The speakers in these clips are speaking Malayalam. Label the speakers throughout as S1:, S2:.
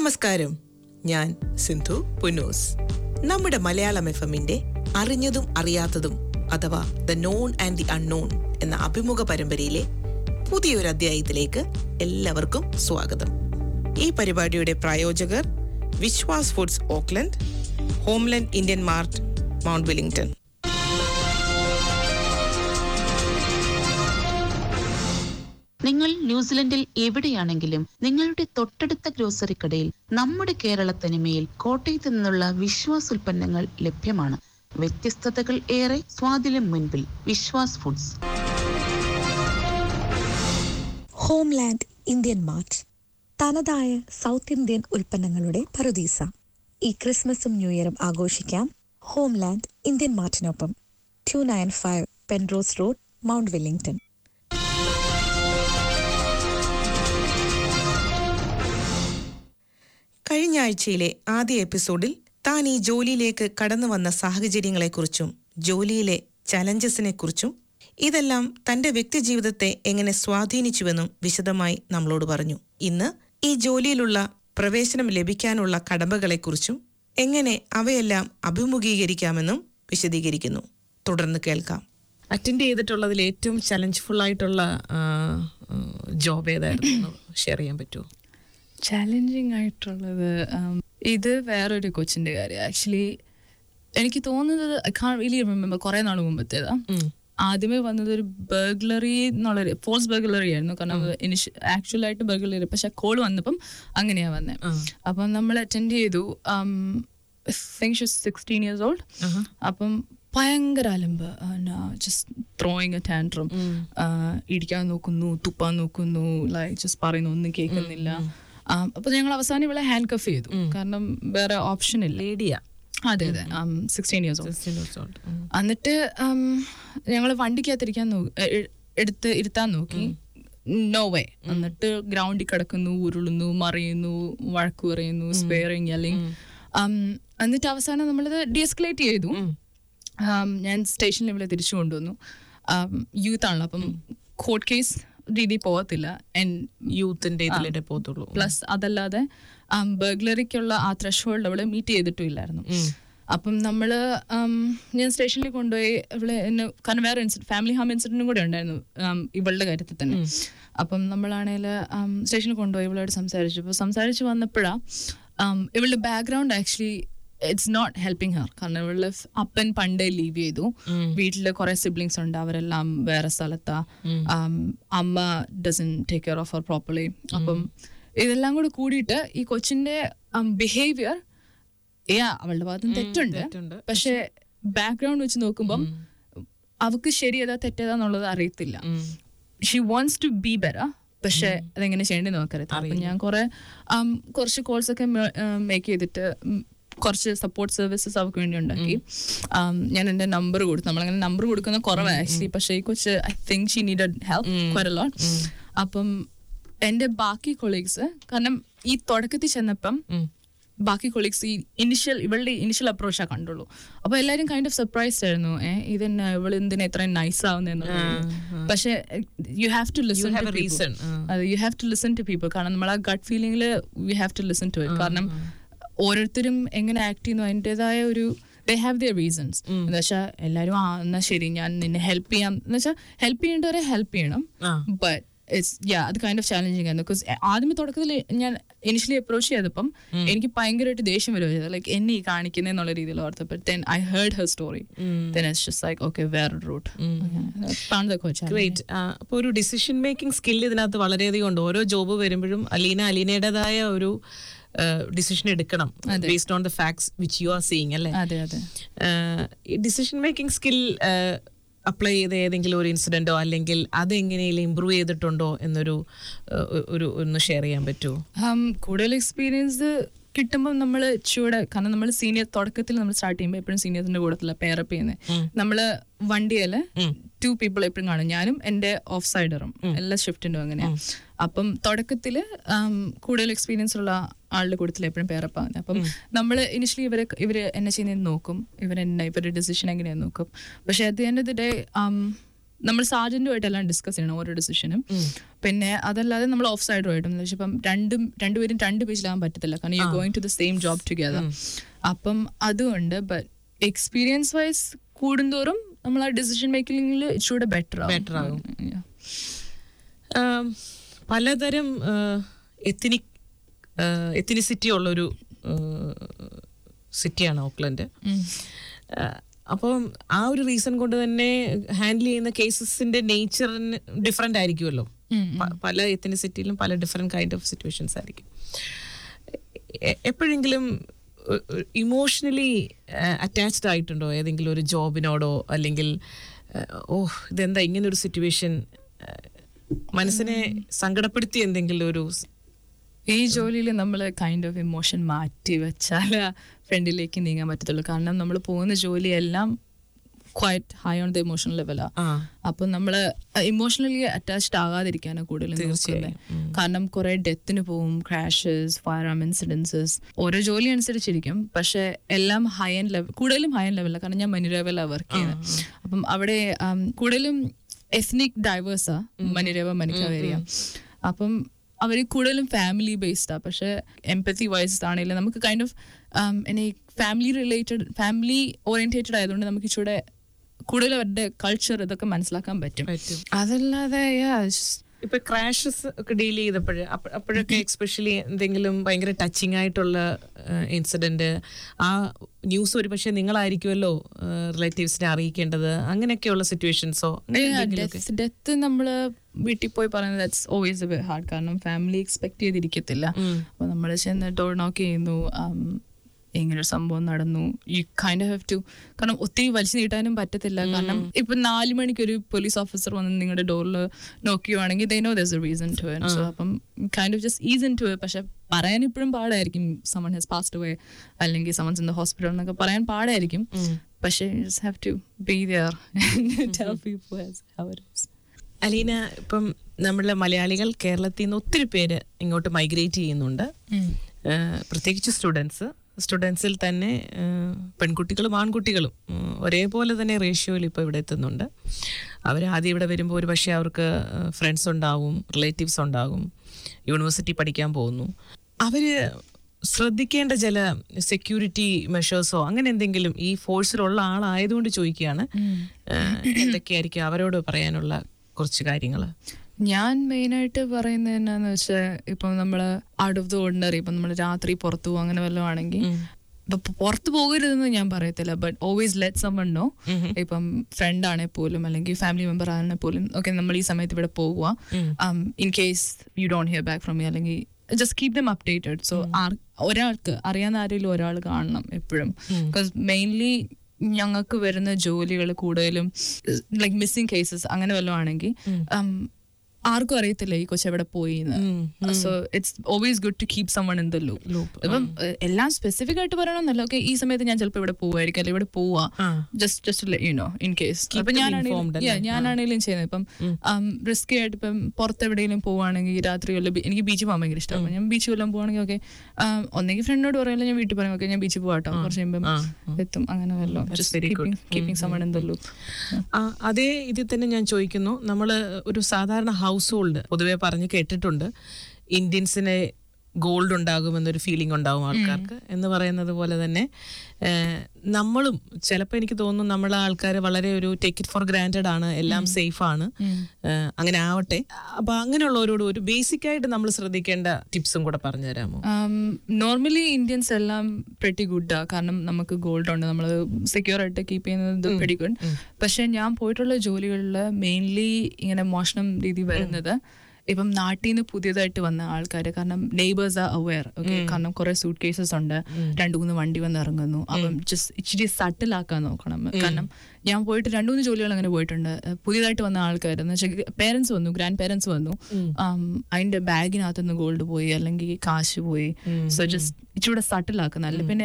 S1: നമസ്കാരം ഞാൻ സിന്ധു പുനൂസ് നമ്മുടെ മലയാളം എഫ് എമ്മിന്റെ അറിഞ്ഞതും അറിയാത്തതും അഥവാ the known and the unknown എന്ന അഭിമുഖ പരമ്പരയിലെ പുതിയൊരു അധ്യായത്തിലേക്ക് എല്ലാവർക്കും സ്വാഗതം ഈ പരിപാടിയുടെ പ്രായോജകർ Vishwas foods Auckland homeland Indian mart Mount Wellington
S2: നിങ്ങൾ ന്യൂസിലൻഡിൽ എവിടെയാണെങ്കിലും നിങ്ങളുടെ തൊട്ടടുത്ത ഗ്രോസറി കടയിൽ നമ്മുടെ കേരള തനിമയിൽ കോട്ടയത്ത് നിന്നുള്ള വിശ്വാസ് ഉൽപ്പന്നങ്ങൾ ലഭ്യമാണ് വ്യത്യസ്തതകൾ ഏറെ സ്വാദിലും മുൻപിൽ Vishwas foods
S3: homeland Indian mart തനതായ സൗത്ത് ഇന്ത്യൻ ഉൽപ്പന്നങ്ങളുടെ പറുദീസ ഈ ക്രിസ്മസും ന്യൂ ഇയറും ആഘോഷിക്കാം ഹോംലാൻഡ് ഇന്ത്യൻ മാർട്ടിനൊപ്പം two nine five Penrose road Mount Wellington
S1: കഴിഞ്ഞ ആഴ്ചയിലെ ആദ്യ എപ്പിസോഡിൽ താൻ ഈ ജോലിയിലേക്ക് കടന്നു വന്ന സാഹചര്യങ്ങളെക്കുറിച്ചും ജോലിയിലെ ചലഞ്ചസിനെ കുറിച്ചും ഇതെല്ലാം തന്റെ വ്യക്തിജീവിതത്തെ എങ്ങനെ സ്വാധീനിച്ചുവെന്നും വിശദമായി നമ്മളോട് പറഞ്ഞു ഇന്ന് ഈ ജോലിയിലുള്ള പ്രവേശനം ലഭിക്കാനുള്ള കടമ്പകളെക്കുറിച്ചും എങ്ങനെ അവയെല്ലാം അഭിമുഖീകരിക്കാമെന്നും വിശദീകരിക്കുന്നു തുടർന്ന് കേൾക്കാം
S4: അറ്റൻഡ് ചെയ്തിട്ടുള്ളതിൽ ഏറ്റവും ചലഞ്ച്ഫുൾ ആയിട്ടുള്ള ജോബ് ഏതായിരുന്നു ഷെയർ ചെയ്യാൻ പറ്റുമോ
S5: ചാലഞ്ചിങ് ആയിട്ടുള്ളത് ഉം, ഇത് വേറൊരു കൊച്ചിന്റെ കാര്യം ആക്ച്വലി എനിക്ക് തോന്നുന്നത് ഐ കാൺ റിയലി റിമെമ്പർ കുറെ നാൾ മുമ്പത്തേതാ ആദ്യമേ വന്നത് ഒരു ബർഗ്ലറി എന്നുള്ളൊരു ഫോൾസ് ബർഗ്ലറി ആയിരുന്നു കാരണം ആക്ച്വൽ ആയിട്ട് ബർഗ്ലറി പക്ഷെ കോൾ വന്നപ്പം അങ്ങനെയാ വന്നേ അപ്പം നമ്മൾ അറ്റൻഡ് ചെയ്തു സിക്സ്റ്റീൻ ഇയേഴ്സ് ഓൾഡ് അപ്പം ഭയങ്കര അലമ്പ് ജസ്റ്റ് ത്രോയിങ് എ ടാൻഡ്രം ഇടിക്കാൻ നോക്കുന്നു തുപ്പാൻ നോക്കുന്നു ലൈക്ക് ജസ്റ്റ് പറയുന്നു ഒന്നും കേൾക്കുന്നില്ല ആം, അപ്പൊ ഞങ്ങൾ അവസാനം ഇവിടെ ഹാൻഡ് കഫ് ചെയ്തു കാരണം വേറെ ഓപ്ഷൻ ഇല്ല
S4: ലേഡിയാ
S5: അതെ അതെ സിക്സ്റ്റീൻ ഇയേഴ്സ് ഓൾഡ് എന്നിട്ട് ഞങ്ങൾ വണ്ടിക്കകത്തിരിക്കാൻ നോ എ- എ- എടുത്ത് ഇരുത്താൻ നോക്കി നോ വേ എന്നിട്ട് ഗ്രൗണ്ടിൽ കിടക്കുന്നു ഉരുളുന്നു മറിയുന്നു വഴക്ക് പറയുന്നു സ്പെയറിങ് അല്ലെങ്കിൽ എന്നിട്ട് അവസാനം നമ്മളത് ഡിഎസ്കലേറ്റ് ചെയ്തു ഉം, ഞാൻ സ്റ്റേഷനിൽ ഇവിടെ തിരിച്ചു കൊണ്ടുവന്നു യൂത്ത് ആണല്ലോ അപ്പം കോർട്ട് കേസ് രീതി പോകത്തില്ല ആൻഡ്
S4: യൂത്തിന്റെ ഇതിലേ പോത്തുള്ളൂ
S5: പ്ലസ് അതല്ലാതെ ബർഗ്ലറിക്കുള്ള ആ ത്രഷോൾഡ് അവള് മീറ്റ് ചെയ്തിട്ടുമില്ലായിരുന്നു അപ്പം നമ്മള് ഉം, ഞാൻ സ്റ്റേഷനിൽ കൊണ്ടുപോയി ഇവിടെ എന്നെ കാരണം വേറെ ഇൻസിഡന്റ് ഫാമിലി ഹാം ഇൻസിഡന്റും കൂടെ ഉണ്ടായിരുന്നു ഉം, ഇവളുടെ കാര്യത്തിൽ തന്നെ അപ്പം നമ്മളാണെങ്കിൽ സ്റ്റേഷനിൽ കൊണ്ടുപോയി ഇവളോട് സംസാരിച്ചു അപ്പോൾ സംസാരിച്ച് വന്നപ്പോഴാ ഇവളുടെ background actually it's not helping her കാരണം ഇവളുടെ അപ്പൻ പണ്ടേ ലീവ് ചെയ്തു വീട്ടിൽ കുറെ സിബ്ലിങ്സ് ഉണ്ട് അവരെല്ലാം വേറെ സ്ഥലത്താ ഉം, അമ്മ doesn't take care of her properly അപ്പം ഇതെല്ലാം കൂടെ കൂടിയിട്ട് ഈ കൊച്ചിന്റെ ബിഹേവിയർ ഏ അവളുടെ ഭാഗത്തും തെറ്റുണ്ട് പക്ഷെ ബാക്ക്ഗ്രൗണ്ട് വെച്ച് നോക്കുമ്പം അവക്ക് ശരിയതാ തെറ്റേതാന്നുള്ളത് അറിയത്തില്ല she wants to be better പക്ഷെ അതെങ്ങനെ ചെയ്യേണ്ടത് നോക്കരുത് അപ്പൊ ഞാൻ കുറെ ഉം, കുറച്ച് കോഴ്സ് ഒക്കെ മേക്ക് ചെയ്തിട്ട് ഉം, കുറച്ച് സപ്പോർട്ട് സർവീസസ് അവർക്ക് വേണ്ടി ഉണ്ടാക്കി ഉം, ഞാൻ എന്റെ നമ്പർ കൊടുത്തു നമ്മളങ്ങനെ നമ്പർ കൊടുക്കുന്ന കുറവാണ് ആക്ച്വലി പക്ഷെ ഈ കൊച്ച് I think she need help quite lot അപ്പം എന്റെ ബാക്കി കൊളീഗ്സ് കാരണം ഈ തുടക്കത്തിൽ ചെന്നപ്പം ബാക്കി കൊളീഗ്സ് ഈ ഇനിഷ്യൽ ഇവളുടെ ഇനിഷ്യൽ അപ്രോച്ചാ കണ്ടുള്ളൂ അപ്പൊ എല്ലാരും കൈൻഡ് ഓഫ് സർപ്രൈസ്ഡ് ആയിരുന്നു ഏഹ് ഇതെന്നെ ഇവള് എന്തിനാ ഇത്രയും നൈസ് ആവുന്നെന്നുള്ളത് പക്ഷെ you have to listen
S4: have a reason.
S5: അതെ you have to listen to people കാരണം നമ്മൾ ആ ഗട്ട് ഫീലിംഗിൽ you have to listen to it കാരണം ഓരോരുത്തരും എങ്ങനെ ആക്ട് ചെയ്യുന്നു അതിൻ്റെതായ ഒരു ദേ ഹാവ് ദിയർ റീസൺസ് എന്ന് വെച്ചാൽ എല്ലാവരും ആ എന്നാ ശരി ഞാൻ നിന്നെ ഹെൽപ്പ് ചെയ്യാം എന്ന് വെച്ചാൽ ഹെൽപ്പ് ചെയ്യേണ്ടവരെ ഹെൽപ്പ് ചെയ്യണം ബട്ട് ഇറ്റ്സ് യാ അത് കൈൻഡ് ഓഫ് ചാലഞ്ചിങ് ആയിരുന്നു ബിക്കോസ് ആദ്യമേ തുടക്കത്തിൽ ഞാൻ ഇനിഷ്യലി അപ്രോച്ച് ചെയ്തപ്പം എനിക്ക് ഭയങ്കരമായിട്ട് ദേഷ്യം വരുമായിരുന്നു ലൈക്ക് എന്നെ ഈ കാണിക്കുന്നേ എന്നുള്ള രീതിയിൽ ഓർത്തപ്പോൾ then I heard her story then it's just like okay വേറൊരു റൂട്ട്
S4: ഗ്രേറ്റ് അപ്പൊ ഒരു ഡിസിഷൻ മേക്കിംഗ് സ്കിൽ ഇതിനകത്ത് വളരെയധികം ഉണ്ട് ഓരോ ജോബ് വരുമ്പോഴും അലീന അലീനയുടേതായ ഒരു ഡിസിഷൻ എടുക്കണം based on the facts which you are seeing അല്ലേ
S5: അതെ അതെ
S4: ഡിസിഷൻ മേക്കിംഗ് സ്കിൽ അപ്ലൈ ചെയ്ത ഏതെങ്കിലും ഒരു ഇൻസിഡന്റോ അല്ലെങ്കിൽ അതെങ്ങനെയും ഇമ്പ്രൂവ് ചെയ്തിട്ടുണ്ടോ എന്നൊരു ഏഹ്, ഒരു ഒന്ന് ഷെയർ ചെയ്യാൻ പറ്റുമോ
S5: Um, കൂടുതൽ എക്സ്പീരിയൻസ് കിട്ടുമ്പോൾ നമ്മൾ ചൂടെ കാരണം നമ്മൾ സീനിയർ തുടക്കത്തിൽ നമ്മൾ സ്റ്റാർട്ട് ചെയ്യുമ്പോൾ എപ്പോഴും സീനിയേഴ്സിന്റെ കൂടത്തില്ല പെയറപ്പ് ചെയ്യുന്നത് നമ്മൾ വണ്ടിയിൽ ടു പീപ്പിൾ എപ്പോഴും കാണും ഞാനും എൻ്റെ ഓഫ് സൈഡറും എല്ലാ ഷിഫ്റ്റിനും അങ്ങനെയാ അപ്പം തുടക്കത്തിൽ കൂടുതൽ എക്സ്പീരിയൻസ് ഉള്ള ആളുടെ കൂട്ടത്തിൽ എപ്പോഴും പെയറപ്പ് ആകുന്നത് അപ്പം നമ്മൾ ഇനിഷ്യലി ഇവരെ ഇവര് എന്നെ ചെയ്യുന്നത് നോക്കും ഇവരെന്നെ ഇവരുടെ ഡിസിഷൻ എങ്ങനെയാന്ന് നോക്കും പക്ഷെ at the end of the day നമ്മൾ സാജന്റുമായിട്ട് എല്ലാം ഡിസ്കസ് ചെയ്യണം ഓരോ ഡിസിഷനും പിന്നെ അതല്ലാതെ നമ്മൾ ഓഫ് സൈഡുമായിട്ടും എന്ന് വെച്ചാൽ ഇപ്പം രണ്ടും രണ്ടുപേരും രണ്ട് പേജിലാകാൻ പറ്റത്തില്ല കാരണം you going to the same job together അപ്പം അതുകൊണ്ട് ബട്ട് എക്സ്പീരിയൻസ് വൈസ് കൂടുന്തോറും നമ്മൾ ആ ഡിസിഷൻ മേക്കിങ്ങിൽ ഇച്ചിരി ബെറ്റർ
S4: Better ആകും. ആം, പലതരം എത്തിനിക് എത്തിനിസിറ്റി ഉള്ളൊരു സിറ്റിയാണ് ഓക്ലൻഡ് അപ്പം ആ ഒരു റീസൺ കൊണ്ട് തന്നെ ഹാൻഡിൽ ചെയ്യുന്ന കേസസിന്റെ നേച്ചറിന് ഡിഫറെൻ്റ് ആയിരിക്കുമല്ലോ പ- പല എത്തിനിസിറ്റിയിലും പല ഡിഫറെൻറ്റ് കൈൻഡ് ഓഫ് സിറ്റുവേഷൻസ് ആയിരിക്കും എ- എപ്പോഴെങ്കിലും ഇമോഷണലി അറ്റാച്ച്ഡ് ആയിട്ടുണ്ടോ ഏതെങ്കിലും ഒരു ജോബിനോടോ അല്ലെങ്കിൽ ഏഹ്, ഓ ഇതെന്താ ഇങ്ങനെ ഒരു സിറ്റുവേഷൻ മനസ്സിനെ സങ്കടപ്പെടുത്തി എന്തെങ്കിലും ഒരു സ്-
S5: ഈ ജോലിയിൽ നമ്മൾ കൈൻഡ് ഓഫ് ഇമോഷൻ മാറ്റി വെച്ചാൽ ഫ്രണ്ടിലേക്ക് നീങ്ങാൻ പറ്റത്തുള്ളൂ കാരണം നമ്മൾ പോകുന്ന ജോലിയെല്ലാം quite high on the emotional ലെവലാണ്
S4: ആ
S5: അപ്പം നമ്മൾ ഇമോഷണലി അറ്റാച്ച്ഡ് ആകാതിരിക്കാനാണ് കൂടുതൽ നോക്കുന്നത് കാരണം കുറെ ഡെത്തിന് പോവും ക്രാഷസ് ഫയർ ആം ഇൻസിഡൻസസ് ഓരോ ജോലി അനുസരിച്ചിരിക്കും പക്ഷെ എല്ലാം ഹൈ ആൻഡ് ലെവൽ കൂടുതലും ഹൈ ആൻഡ് ലെവലാണ് കാരണം ഞാൻ മനുരേവലാണ് വർക്ക് ചെയ്യുന്നത് അപ്പം അവിടെ ആം, കൂടുതലും എത്നിക് ഡൈവേഴ്സാ മനുരേവ മനിക്കാവേരിയ അപ്പം അവർ കൂടുതലും ഫാമിലി ബേസ്ഡാണ് പക്ഷെ എംപത്തി വൈസ് ആണെങ്കിലും നമുക്ക് കൈൻഡ് ഓഫ് എന്നെ ഫാമിലി റിലേറ്റഡ് ഫാമിലി ഓറിയന്റേറ്റഡ് ആയതുകൊണ്ട് നമുക്ക് ഇച്ചിരി കൂടുതൽ അവരുടെ കൾച്ചർ ഇതൊക്കെ മനസ്സിലാക്കാൻ പറ്റും
S4: പറ്റും.
S5: അതല്ലാതെ yeah, it's just-
S4: ഇപ്പൊ ക്രാഷസ് ഒക്കെ ഡീൽ ചെയ്തപ്പോഴ് അപ്പോഴൊക്കെ എക്സ്പെഷ്യലി എന്തെങ്കിലും ഭയങ്കര ടച്ചിങ് ആയിട്ടുള്ള ഇൻസിഡന്റ് ആ ന്യൂസ് ഒരു പക്ഷേ നിങ്ങളായിരിക്കുമല്ലോ റിലേറ്റീവ്സിനെ അറിയിക്കേണ്ടത് അങ്ങനെയൊക്കെയുള്ള സിറ്റുവേഷൻസോ
S5: ഡെത്ത് ഡെത്ത് നമ്മൾ വീട്ടിൽ പോയി പറയുന്നത് ദാറ്റ്സ് ഓൾവേസ് എ ഹാർഡ് കാരണം ഫാമിലി എക്സ്പെക്ട് ചെയ്തിരിക്കത്തില്ല അപ്പൊ നമ്മൾ ചെന്ന് ഡോർ നോക്ക് ചെയ്യുന്നു um, ഇങ്ങനെ ഒരു സംഭവം നടന്നു യു കൈൻഡ് ഹാവ് ടു കാരണം ഒത്തിരി വലിച്ചു നീട്ടാനും പറ്റത്തില്ല കാരണം ഇപ്പൊ നാല് മണിക്ക് ഒരു പോലീസ് ഓഫീസർ വന്ന് നിങ്ങളുടെ ഡോറിൽ നോക്കിയുവാണെങ്കിൽ they know there's a reason to it so അപ്പം kind of just is in to പക്ഷെ പറയാൻ ഇപ്പോഴും പാടായിരിക്കും സമൺ ഹാസ് പാസ്റ്റ് അവേ അല്ലെങ്കിൽ സമൺസ് ഇൻ ദ ഹോസ്പിറ്റൽ എന്നൊക്കെ പറയാൻ പാടായിരിക്കും പക്ഷേ you just have to be there tell people how it is
S4: Alina ഇപ്പം നമ്മളെ മലയാളികൾ കേരളത്തിൽ നിന്ന് ഒത്തിരി പേര് ഇങ്ങോട്ട് മൈഗ്രേറ്റ് ചെയ്യുന്നുണ്ട് ഏഹ് പ്രത്യേകിച്ച് സ്റ്റുഡൻസ് സ്റ്റുഡൻസിൽ തന്നെ ഏഹ് പെൺകുട്ടികളും ആൺകുട്ടികളും ഉം, ഒരേപോലെ തന്നെ റേഷ്യോയിൽ ഇപ്പോൾ ഇവിടെ എത്തുന്നുണ്ട് അവർ ആദ്യം ഇവിടെ വരുമ്പോൾ ഒരു പക്ഷേ അവർക്ക് ഫ്രണ്ട്സ് ഉണ്ടാവും റിലേറ്റീവ്സ് ഉണ്ടാകും യൂണിവേഴ്സിറ്റി പഠിക്കാൻ പോകുന്നു അവർ ശ്രദ്ധിക്കേണ്ട ചില സെക്യൂരിറ്റി മെഷേഴ്സോ അങ്ങനെ എന്തെങ്കിലും ഈ ഫോഴ്സിലുള്ള ആളായതുകൊണ്ട് ചോദിക്കുകയാണ് ഏഹ് എന്തൊക്കെയായിരിക്കും അവരോട് പറയാനുള്ള കുറച്ച് കാര്യങ്ങൾ
S5: ഞാൻ മെയിനായിട്ട് പറയുന്നത് എന്നാന്ന് വെച്ചാൽ ഇപ്പം നമ്മൾ ഔട്ട് ഓഫ് ദ ഓർഡിനറി ഇപ്പം നമ്മൾ രാത്രി പുറത്തു പോകും അങ്ങനെ വല്ലതും ആണെങ്കിൽ ഇപ്പൊ പുറത്തു പോകരുതെന്ന് ഞാൻ പറയത്തില്ല but always let someone know ഇപ്പം ഫ്രണ്ട് ആണെങ്കിൽ പോലും അല്ലെങ്കിൽ ഫാമിലി മെമ്പർ ആണെങ്കിൽ പോലും ഓക്കെ നമ്മൾ ഈ സമയത്ത് ഇവിടെ പോകുക in case you don't hear back from me അല്ലെങ്കിൽ just keep them updated so ഒരാൾക്ക് അറിയാവുന്ന ആരെങ്കിലും ഒരാൾ കാണണം എപ്പോഴും ബിക്കോസ് മെയിൻലി ഞങ്ങൾക്ക് വരുന്ന ജോലികൾ കൂടുതലും ലൈക്ക് മിസ്സിംഗ് കേസസ് അങ്ങനെ വല്ലതും ആണെങ്കിൽ ആർക്കും അറിയത്തില്ല ഈ കൊച്ചു എവിടെ പോയി so it's always good to keep someone in the loop ഇപ്പം ഏഹ്, എല്ലാം സ്പെസിഫിക് ആയിട്ട് പറയണമെന്നല്ല ഓക്കെ ഈ സമയത്ത് ഞാൻ ചിലപ്പോൾ ഇവിടെ പോവായിരിക്കും അല്ലെങ്കിൽ ഇവിടെ പോവാ just just you know in case അപ്പൊ
S4: them
S5: ഞാനാണെങ്കിലും
S4: informed
S5: yeah, ഞാനാണെങ്കിലും ചെയ്യുന്നത് ഇപ്പം റിസ്ക് ആയിട്ട് ഇപ്പം പുറത്ത് എവിടെയെങ്കിലും പോവാണെങ്കിൽ രാത്രി വല്ല ബീ- എനിക്ക് ബീച്ച് പോകാൻ ഭയങ്കര ഇഷ്ടമാണ് ഞാൻ ബീച്ച് വല്ലതും പോവാണെങ്കിൽ ഓക്കെ ഒന്നെങ്കിൽ ഫ്രണ്ടിനോട് പറയാമല്ലോ ഞാൻ വീട്ടിൽ പറയും ഓക്കെ ഞാൻ ബീച്ചിൽ പോകാട്ടോ കുറച്ച് കഴിയുമ്പം എത്തും അങ്ങനെ വല്ലോ
S4: very good.
S5: Keeping someone in the loop
S4: ആ, അതേ ഇതിൽ തന്നെ ഞാൻ ചോദിക്കുന്നു നമ്മൾ ഒരു സാധാരണ ഹൗസ് ഹോൾഡ് പൊതുവെ പറഞ്ഞ് കേട്ടിട്ടുണ്ട് ഇന്ത്യൻസിനെ ഗോൾഡ് ഉണ്ടാകുമെന്നൊരു ഫീലിംഗ് ഉണ്ടാകും ആൾക്കാർക്ക് എന്ന് പറയുന്നത് പോലെ തന്നെ ഏഹ്, നമ്മളും ചിലപ്പോൾ എനിക്ക് തോന്നുന്നു നമ്മളെ ആൾക്കാർ വളരെ ഒരു ടേക്ക് ഇറ്റ് ഫോർ ഗ്രാൻഡഡ് ആണ് എല്ലാം സേഫ് ആണ് ഏഹ്, അങ്ങനെ ആവട്ടെ അപ്പൊ അങ്ങനെയുള്ളവരോട് ഒരു ബേസിക് ആയിട്ട് നമ്മൾ ശ്രദ്ധിക്കേണ്ട ടിപ്സും കൂടെ പറഞ്ഞു തരാമോ
S5: നോർമലി ഇന്ത്യൻസ് എല്ലാം പ്രെറ്റി ഗുഡാ കാരണം നമുക്ക് ഗോൾഡ് ഉണ്ട് നമ്മൾ സെക്യൂർ ആയിട്ട് കീപ്പ് ചെയ്യുന്നത് പ്രെറ്റി ഗുഡ് പക്ഷെ ഞാൻ പോയിട്ടുള്ള ജോലികളിൽ മെയിൻലി ഇങ്ങനെ മോഷണം രീതി വരുന്നത് ഇപ്പം നാട്ടിൽ നിന്ന് പുതിയതായിട്ട് വന്ന ആൾക്കാർ കാരണം നെയ്ബേഴ്സ് ആർ അവെയർ ഓക്കെ കാരണം കുറെ സൂട്ട് കേസസ് ഉണ്ട് രണ്ടു മൂന്ന് വണ്ടി വന്ന് ഇറങ്ങുന്നു അപ്പം ജസ്റ്റ് ഇച്ചിരി സട്ടിൽ ആക്കാൻ നോക്കണം കാരണം ഞാൻ പോയിട്ട് രണ്ടു മൂന്ന് ജോലികൾ അങ്ങനെ പോയിട്ടുണ്ട് ഏഹ് പുതിയതായിട്ട് വന്ന ആൾക്കാർ എന്ന് വെച്ചാൽ പേരൻസ് വന്നു ഗ്രാൻഡ് പേരൻസ് വന്നു ആം, അതിന്റെ ബാഗിനകത്ത് നിന്ന് ഗോൾഡ് പോയി അല്ലെങ്കിൽ കാശ് പോയി സോ ജസ്റ്റ് ഇച്ചിരി സട്ടിൽ ആക്കുന്ന അല്ല പിന്നെ